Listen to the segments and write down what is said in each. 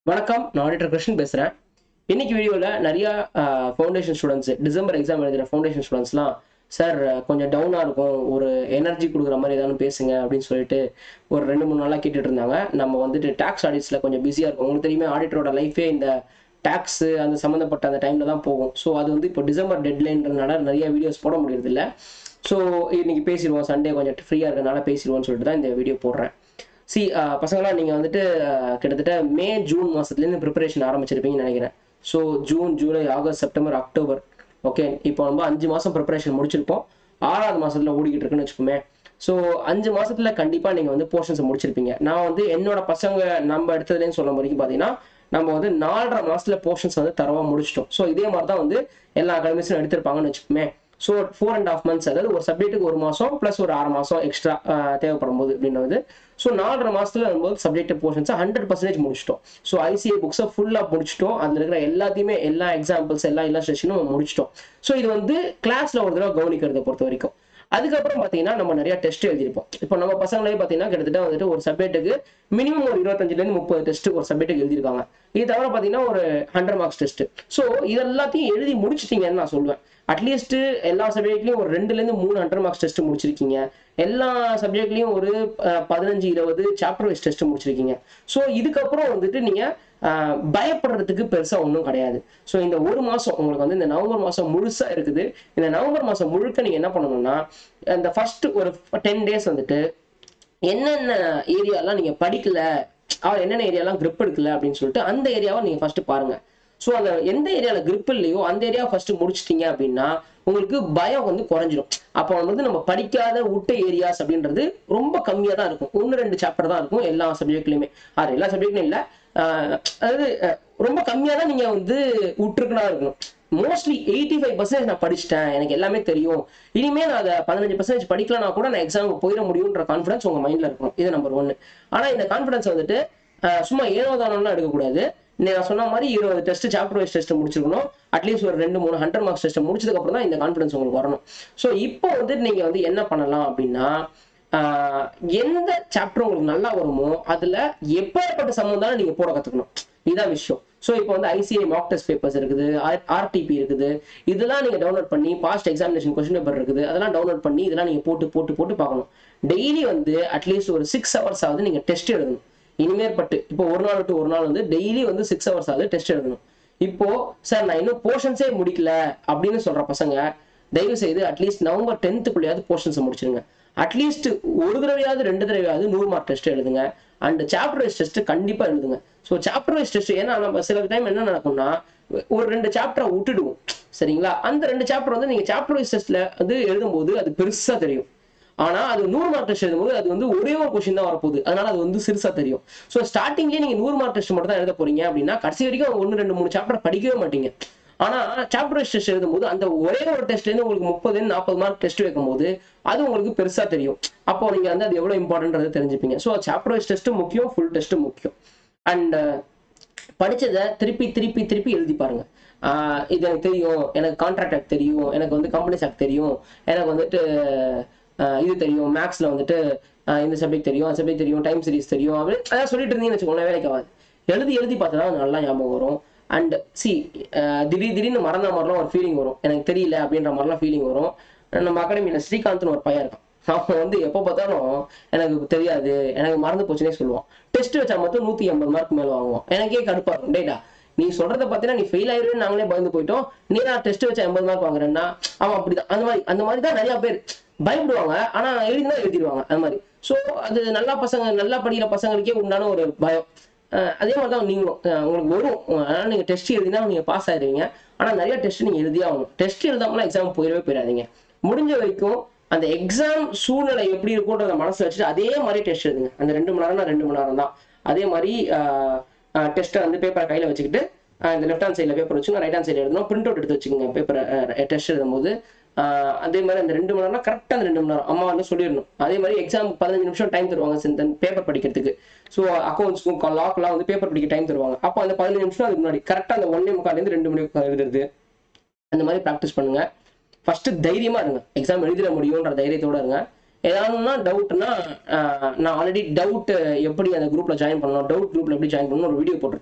வணக்கம் நான் ஆடிட்டர் கிருஷ்ணன் பேசுகிறேன் இன்னைக்கு வீடியோவில் நிறையா ஃபவுண்டேஷன் ஸ்டூடெண்ட்ஸ் டிசம்பர் எக்ஸாம் எழுதுகிற ஃபவுண்டேஷன் ஸ்டூடெண்ட்ஸ்லாம் சார் கொஞ்சம் டவுனாக இருக்கும் ஒரு எனர்ஜி கொடுக்குற மாதிரி ஏதாவது பேசுங்க அப்படின்னு சொல்லிட்டு ஒரு ரெண்டு மூணு நாளாக கேட்டுட்டு இருந்தாங்க நம்ம வந்துட்டு டேக்ஸ் ஆடிட்ஸில் கொஞ்சம் பிஸியாக இருக்கும் உங்களுக்கு தெரியுமே ஆடிட்டரோட லைஃபே இந்த டேக்ஸு அந்த சம்மந்தப்பட்ட அந்த டைமில் தான் போகும் ஸோ அது வந்து இப்போ டிசம்பர் டெட்லைன்றதுனால நிறைய வீடியோஸ் போட முடியறதில்ல ஸோ இன்னைக்கு பேசிடுவோம் சண்டே கொஞ்சம் ஃப்ரீயாக இருக்கனால பேசிடுவோம்னு சொல்லிட்டு தான் இந்த வீடியோ போடுறேன் சி பசங்களா நீங்கள் வந்துட்டு அஹ், கிட்டத்தட்ட மே ஜூன் மாதத்துலேருந்து ப்ரிப்பரேஷன் ஆரம்பிச்சிருப்பீங்கன்னு நினைக்கிறேன் so June July August September October okay இப்போ நம்ம அஞ்சு மாதம் ப்ரிப்பரேஷன் முடிச்சிருப்போம் ஆறாவது மாதத்தில் ஓடிக்கிட்டு இருக்குன்னு வச்சுக்கோமே ஸோ அஞ்சு மாசத்துல கண்டிப்பாக நீங்கள் வந்து போர்ஷன்ஸை முடிச்சிருப்பீங்க நான் வந்து என்னோட பசங்க நம்ம எடுத்ததுலேன்னு சொல்ல வரைக்கும் பார்த்தீங்கன்னா நம்ம வந்து நாலரை மாசத்துல போர்ஷன்ஸ் வந்து தரவா முடிச்சிட்டோம் ஸோ இதே மாதிரி தான் வந்து எல்லா அகாடமிஸும் எடுத்திருப்பாங்கன்னு வச்சுக்கோமே so four and half months அதாவது ஒரு சப்ஜெக்ட்டுக்கு ஒரு மாதம் ப்ளஸ் ஒரு ஆறு மாதம் எக்ஸ்ட்ரா தேவைப்படும் போது அப்படின்றது ஸோ நாலரை மாசத்துல வரும்போது சப்ஜெக்ட் போர்ஷன்ஸை ஹண்ட்ரட் பர்சன்டேஜ் முடிச்சிட்டோம் ஸோ ஐசிஐ புக்ஸை ஃபுல்லாக முடிச்சிட்டோம் அதில் இருக்கிற எல்லாத்தையுமே எல்லா எக்ஸாம்பிள்ஸ் எல்லா இல்லஸ்ட்ரேஷனும் முடிச்சிட்டோம் ஸோ இது வந்து கிளாஸ்ல ஒரு தடவை கவனிக்கிறத பொறுத்த வரைக்கும் அதுக்கப்புறம் பார்த்தீங்கன்னா நம்ம நிறைய டெஸ்ட் எழுதியிருப்போம் இப்போ நம்ம பசங்களே பார்த்தீங்கன்னா கிட்டத்தட்ட வந்துட்டு ஒரு சப்ஜெக்ட்டுக்கு மினிமம் ஒரு இருபத்தஞ்சுலேருந்து முப்பது டெஸ்ட் ஒரு சப்ஜெக்ட்டுக்கு எழுதியிருக்காங்க இது தவிர பார்த்தீங்கன்னா ஒரு ஹண்ட்ரட் மார்க்ஸ் டெஸ்ட் ஸோ இது எல்லாத்தையும் எழுதி முடிச்சிட்டீங்கன்னு நான் சொல்லுவேன் அட்லீஸ்ட் எல்லா சப்ஜெக்ட்லையும் ஒரு ரெண்டுலேருந்து மூணு ஹண்ட்ரட் மார்க்ஸ் டெஸ்ட் முடிச்சிருக்கீங்க எல்லா சப்ஜெக்ட்லையும் ஒரு அஹ், பதினஞ்சு இருபது சாப்டர் வைஸ் டெஸ்ட் முடிச்சிருக்கீங்க ஸோ இதுக்கப்புறம் வந்துட்டு நீங்கள் பயப்படுறதுக்கு பெருசாக ஒன்றும் கிடையாது ஸோ இந்த ஒரு மாதம் உங்களுக்கு வந்து இந்த நவம்பர் மாதம் முழுசாக இருக்குது இந்த நவம்பர் மாதம் முழுக்க நீங்கள் என்ன பண்ணணும்னா இந்த ஃபர்ஸ்ட் ஒரு டென் டேஸ் வந்துட்டு என்னென்ன ஏரியாலாம் நீங்கள் படிக்கல அவர் என்னென்ன ஏரியாலாம் grip எடுக்கல அப்படின்னு சொல்லிட்டு அந்த ஏரியாவை நீங்கள் ஃபர்ஸ்ட் பாருங்க ஸோ அந்த எந்த ஏரியாவில் grip இல்லையோ அந்த ஏரியாவை ஃபர்ஸ்ட் முடிச்சிட்டீங்க அப்படின்னா உங்களுக்கு பயம் வந்து குறைஞ்சிரும் அப்போ வந்து நம்ம படிக்காத விட்ட ஏரியாஸ் அப்படின்றது ரொம்ப கம்மியாக தான் இருக்கும் ஒன்று ரெண்டு சாப்டர் தான் இருக்கும் எல்லா சப்ஜெக்ட்லையுமே அது எல்லா சப்ஜெக்ட்லையும் இல்லை அதாவது அஹ், ரொம்ப கம்மியாக தான் நீங்கள் வந்து விட்டுருக்கனா இருக்கணும் மோஸ்ட்லி எயிட்டி ஃபைவ் பர்சன்டேஜ் நான் படிச்சிட்டேன் எனக்கு எல்லாமே தெரியும் இனிமே நான் அதை பதினஞ்சு பர்சன்டேஜ் படிக்கலனா கூட நான் எக்ஸாமுக்கு போயிட முடியுன்ற கான்ஃபிடன்ஸ் உங்க மைண்ட்ல இருக்கணும் இது நம்பர் ஒன்னு ஆனா இந்த கான்ஃபிடன்ஸ் வந்துட்டு அஹ், சும்மா ஏனோ தானோலாம் எடுக்கக்கூடாது நான் சொன்ன மாதிரி இருபது டெஸ்ட் சாப்டர் வைஸ் டெஸ்ட் முடிச்சிருக்கணும் அட்லீஸ்ட் ஒரு ரெண்டு மூணு ஹண்ட்ரட் மார்க்ஸ் டெஸ்ட் முடிச்சதுக்கு அப்புறம் தான் இந்த கான்ஃபிடன்ஸ் உங்களுக்கு வரணும் ஸோ இப்போ வந்து நீங்க வந்து என்ன பண்ணலாம் அப்படின்னா ஆஹ், எந்த சாப்டர் உங்களுக்கு நல்லா வருமோ அதுல எப்பேற்பட்ட சம்மந்தம் நீங்க போட கத்துக்கணும் இதான் விஷயம் ஸோ இப்போ வந்து ஐசிஐ மாக் டெஸ்ட் பேப்பர்ஸ் இருக்குது ஆர்டிபி இருக்குது இதெல்லாம் நீங்க டவுன்லோட் பண்ணி பாஸ்ட் எக்ஸாமினேஷன் கொஸ்டின் பேப்பர் இருக்குது அதெல்லாம் டவுன்லோட் பண்ணி இதெல்லாம் நீங்க போட்டு போட்டு போட்டு பார்க்கணும் டெய்லி வந்து அட்லீஸ்ட் ஒரு சிக்ஸ் ஹவர்ஸ் ஆகுது நீங்க டெஸ்ட் எழுதணும் இனிமேற்பட்டு இப்போ ஒரு நாள் விட்டு ஒரு நாள் வந்து டெய்லி வந்து சிக்ஸ் ஹவர்ஸ் ஆகுது டெஸ்ட் எழுதணும் இப்போ சார் நான் இன்னும் போர்ஷன்ஸே முடிக்கல அப்படின்னு சொல்ற பசங்க தயவு செய்து அட்லீஸ்ட் நவம்பர் டென்த்துக்குள்ளேயாவது போர்ஷன்ஸை முடிச்சிருங்க அட்லீஸ்ட் ஒரு தடவையாவது ரெண்டு தடவையாவது நூறு மார்க் டெஸ்ட் எழுதுங்க அண்ட் சாப்டர் வைஸ் டெஸ்ட் கண்டிப்பா எழுதுங்க ஸோ சாப்டர் வைஸ் டெஸ்ட் ஏன்னா நம்ம சில டைம் என்ன நடக்கும்னா ஒரு ரெண்டு சாப்டரை விட்டுடுவோம் சரிங்களா அந்த ரெண்டு சாப்டர் வந்து நீங்க சாப்டர் வைஸ் டெஸ்ட்ல வந்து எழுதும்போது அது பெருசா தெரியும் ஆனா அது நூறு மார்க் டெஸ்ட் எழுதும்போது அது வந்து ஒரே ஒரு கொஸ்டின் தான் வரப்போகுது அதனால அது வந்து சிறுசா தெரியும் ஸோ ஸ்டார்டிங்லேயே நீங்க நூறு மார்க் டெஸ்ட் மட்டும் தான் எழுத போறீங்க அப்படின்னா கடைசி வரைக்கும் ஒன்று ரெண்டு மூணு சாப்டர் படிக்கவே மாட்டீங்க ஆனா சாப்டர் வைஸ் டெஸ்ட் எழுதும்போது அந்த ஒரே ஒரு டெஸ்ட்ல இருந்து உங்களுக்கு முப்பது நாற்பது மார்க் டெஸ்ட் வைக்கும்போது அது உங்களுக்கு பெருசா தெரியும் அப்போ நீங்க வந்து அது எவ்வளவு இம்பார்ட்டன்றது தெரிஞ்சுப்பீங்க ஸோ சாப்டர் வைஸ் டெஸ்ட்டும் முக்கியம் ஃபுல் டெஸ்ட்டும் முக்கியம் அண்ட் படிச்சதை திருப்பி திருப்பி திருப்பி எழுதி பாருங்க ஆஹ் இது எனக்கு தெரியும் எனக்கு கான்ட்ராக்ட் ஆக்ட் தெரியும் எனக்கு வந்து கம்பெனிஸ் ஆக்ட் தெரியும் எனக்கு வந்துட்டு ஆஹ் இது தெரியும் மேக்ஸ்ல வந்துட்டு ஆஹ் இந்த சப்ஜெக்ட் தெரியும் அந்த சப்ஜெக்ட் தெரியும் டைம் சீரிஸ் தெரியும் அப்படி அதான் சொல்லிட்டு இருந்தீங்கன்னு வச்சுக்கோங்களேன் வேலைக்கு ஆகாது எழுதி எழுதி பார்த்தா தான் நல்லா ஞாபகம் வரும் அண்ட் சி திடீர் திடீர்னு மறந்த மாதிரிலாம் ஒரு ஃபீலிங் வரும் எனக்கு தெரியல அப்படின்ற மாதிரிலாம் ஃபீலிங் வரும் நம்ம அகாடமியில் ஸ்ரீகாந்த்னு ஒரு பையன் இருக்கான் அவன் வந்து எப்போ பார்த்தாலும் எனக்கு தெரியாது எனக்கு மறந்து போச்சுன்னே சொல்லுவான் டெஸ்ட் வச்சா மட்டும் நூற்றி எண்பது மார்க் மேலே வாங்குவான் எனக்கே கடுப்பா இருக்கும் டேட்டா நீ சொல்றத பார்த்தீங்கன்னா நீ ஃபெயில் ஆயிருன்னு நாங்களே பயந்து போயிட்டோம் நீ நான் டெஸ்ட் வச்சா எண்பது மார்க் வாங்குறேன்னா அவன் அப்படிதான் அந்த மாதிரி அந்த மாதிரி தான் நிறைய பேர் பயப்படுவாங்க ஆனா எழுதினா எழுதிடுவாங்க அந்த மாதிரி ஸோ அது நல்லா பசங்க நல்லா படிக்கிற பசங்களுக்கே உண்டான ஒரு பயம் அஹ் அதே மாதிரி தான் நீங்களும் அஹ் உங்களுக்கு வரும் அதனால நீங்க டெஸ்ட் எழுதினா நீங்க பாஸ் ஆயிருவீங்க ஆனா நிறைய டெஸ்ட் நீங்க எழுதியே ஆகணும் டெஸ்ட் எழுதாமலாம் எக்ஸாம் போயிடவே போயிடாதீங்க முடிஞ்ச வரைக்கும் அந்த எக்ஸாம் சூழ்நிலை எப்படி இருக்கும்ன்றத மனசுல வச்சுட்டு அதே மாதிரி டெஸ்ட் எழுதுங்க அந்த ரெண்டு மணி நேரம்னா ரெண்டு மணி நேரம் தான் அதே மாதிரி டெஸ்ட்டை வந்து பேப்பரை கையில வச்சுக்கிட்டு அஹ் இந்த லெஃப்ட் ஹேண்ட் சைடில் பேப்பர் வச்சுங்க ரைட் ஹேண்ட் சைடு எழுதணும் பிரிண்ட் அவுட் எடுத்து வச்சுக்கோங்க பேப்பரை டெஸ்ட் எழுதும்போது ஆஹ் அதே மாதிரி அந்த ரெண்டு மணி நேரம் கரெக்டாக அந்த ரெண்டு மணி நேரம் அம்மா வந்து சொல்லிடணும் அதே மாதிரி எக்ஸாம் பதினஞ்சு நிமிஷம் டைம் தருவாங்க பேப்பர் படிக்கிறதுக்கு ஸோ அக்கௌண்ட்ஸ்க்கும் லாக்லாம் வந்து பேப்பர் படிக்க டைம் தருவாங்க அப்போ அந்த பதினஞ்சு நிமிஷம் அதுக்கு முன்னாடி கரெக்டாக அந்த ஒன்னே முக்கால்லேருந்து ரெண்டு மணி முக்கால் எழுதுறது அந்த மாதிரி ப்ராக்டிஸ் பண்ணுங்க ஃபர்ஸ்ட் தைரியமா இருங்க எக்ஸாம் எழுதிட முடியுன்ற தைரியத்தோட இருங்க ஏதாவதுனா டவுட்னா நான் ஆல்ரெடி டவுட் எப்படி அந்த குரூப்ல ஜாயின் பண்ணணும் டவுட் குரூப்ல எப்படி ஜாயின் பண்ணணும் ஒரு வீடியோ போட்டிருப்பேன்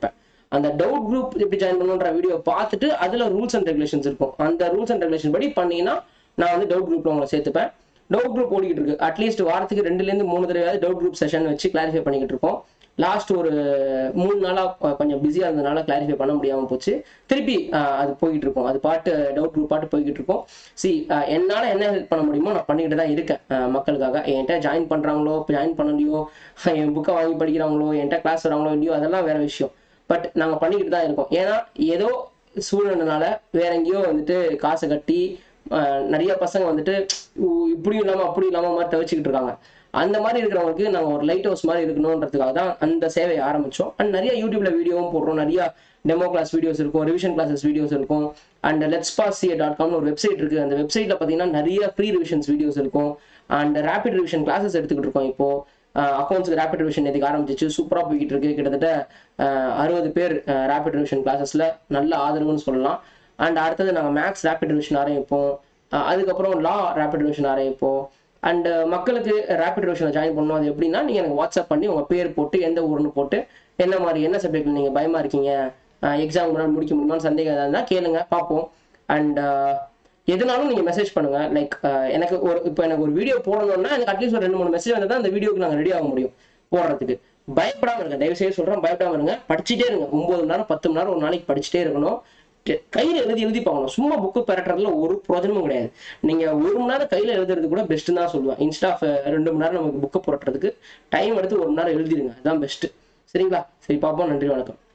அந்த டவுட் குரூப் எப்படி ஜாயின் பண்ணணுன்ற வீடியோ பார்த்துட்டு அதுல ரூல்ஸ் அண்ட் ரெகுலேஷன்ஸ் இருக்கும் அந்த ரூல்ஸ் அண்ட் ரெகுலேஷன் படி பண்ணீங்கன்னா நான் வந்து டவுட் குரூப்ல உங்களை சேர்த்துப்பேன் டவுட் குரூப் ஓடிக்கிட்டு இருக்கு அட்லீஸ்ட் வாரத்துக்கு ரெண்டுல இருந்து மூணு தடவையாவது டவுட் குரூப் செஷன் வச்சு கிளாரிஃபை பண்ணிக்கிட்டு இருக்கோம் லாஸ்ட் ஒரு மூணு நாளா அஹ், கொஞ்சம் பிஸியா இருந்ததுனால கிளாரிஃபை பண்ண முடியாம போச்சு திருப்பி அஹ், அது போய்கிட்டு இருக்கும் அது பாட்டு டவுட் குரூப் பாட்டு போய்கிட்டு இருக்கும் சி என்னால என்ன ஹெல்ப் பண்ண முடியுமோ நான் பண்ணிக்கிட்டு தான் இருக்கேன் அஹ், மக்களுக்காக என்கிட்ட ஜாயின் பண்றாங்களோ ஜாயின் பண்ணலையோ என் புக்கை வாங்கி படிக்கிறாங்களோ என்கிட்ட கிளாஸ் வராங்களோ இல்லையோ அதெல்லாம் வேற விஷயம் பட் நாங்க பண்ணிக்கிட்டு தான் இருக்கோம் ஏன்னா ஏதோ சூழ்நிலைனால வேற எங்கேயோ வந்துட்டு காசை கட்டி அஹ், நிறைய பசங்க வந்துட்டு உ, இப்படியும் இல்லாம அப்படி இல்லாம மாதிரி தவிச்சுக்கிட்டு இருக்காங்க அந்த மாதிரி இருக்கிறவங்களுக்கு நாங்கள் ஒரு லைட் ஹவுஸ் மாதிரி இருக்கணுன்றதுக்காக தான் அந்த சேவையை ஆரம்பிச்சோம் அண்ட் நிறைய யூடியூப்ல வீடியோவும் போடுறோம் நிறைய டெமோ கிளாஸ் வீடியோஸ் இருக்கும் ரிவிஷன் கிளாஸஸ் வீடியோஸ் இருக்கும் அண்ட் லெட்ஸ் பாஸ் டாட் காம்னு ஒரு வெப்சைட் இருக்கு அந்த வெப்சைட்ல பார்த்தீங்கன்னா நிறைய ஃப்ரீ ரிவிஷன்ஸ் வீடியோஸ் இருக்கும் அண்ட் ரேபிட் ரிவிஷன் கிளாஸஸ் எடுத்துக்கிட்டு இருக்கோம் இப்போ அக்கௌண்ட்ஸ்க்கு ரேபிட் ரிவிஷன் எதுக்கு ஆரம்பிச்சிச்சு சூப்பராக போய்கிட்டு இருக்கு கிட்டத்தட்ட அறுபது பேர் ரேபிட் ரிவிஷன் கிளாஸஸ்ல நல்ல ஆதரவுன்னு சொல்லலாம் அண்ட் அடுத்தது நாங்கள் மேக்ஸ் ரேபிட் ரிவிஷன் ஆரம்பிப்போம் அஹ் அதுக்கப்புறம் லா ரேபிட் ரிவிஷன் ஆரம்பிப்போம் அண்ட் மக்களுக்கு ரேபிட் ரிவிஷனை ஜாயின் பண்ணணும் அது எப்படின்னா நீங்கள் எனக்கு வாட்ஸ்அப் பண்ணி உங்கள் பேர் போட்டு எந்த ஊர்னு போட்டு என்ன மாதிரி என்ன சப்ஜெக்ட்ல நீங்கள் பயமா இருக்கீங்க எக்ஸாம் முன்னாடி முடிக்க முடியுமான்னு சந்தேகம் ஏதாவது இருந்தால் கேளுங்க பார்ப்போம் அண்ட் எதுனாலும் நீங்கள் மெசேஜ் பண்ணுங்க லைக் எனக்கு ஒரு இப்போ எனக்கு ஒரு வீடியோ போடணும்னா எனக்கு அட்லீஸ்ட் ஒரு ரெண்டு மூணு மெசேஜ் வந்தால் தான் அந்த வீடியோக்கு நாங்கள் ரெடி ஆக முடியும் போடுறதுக்கு பயப்படாம இருங்க தயவு செய்து சொல்றேன் பயப்படாம இருங்க படிச்சுட்டே இருங்க ஒன்பது மணி நேரம் பத்து மணி நேரம் ஒரு நாளைக்கு படிச்சுட்டே இருக்கணும் கே- கையில எழுதி எழுதி பார்க்கணும் சும்மா புக்கு பெறட்டுறதுல ஒரு பிரயோஜனமும் கிடையாது நீங்க ஒரு மணி நேரம் கையில எழுதுறது கூட பெஸ்ட் தான் சொல்லுவேன் இன்ஸ்டா ஆஃப் ரெண்டு மணி நேரம் நமக்கு புக்கை புரட்டுறதுக்கு டைம் எடுத்து ஒரு மணி நேரம் எழுதிடுங்க அதுதான் பெஸ்ட் சரிங்களா சரி பார்ப்போம் நன்றி வணக்கம்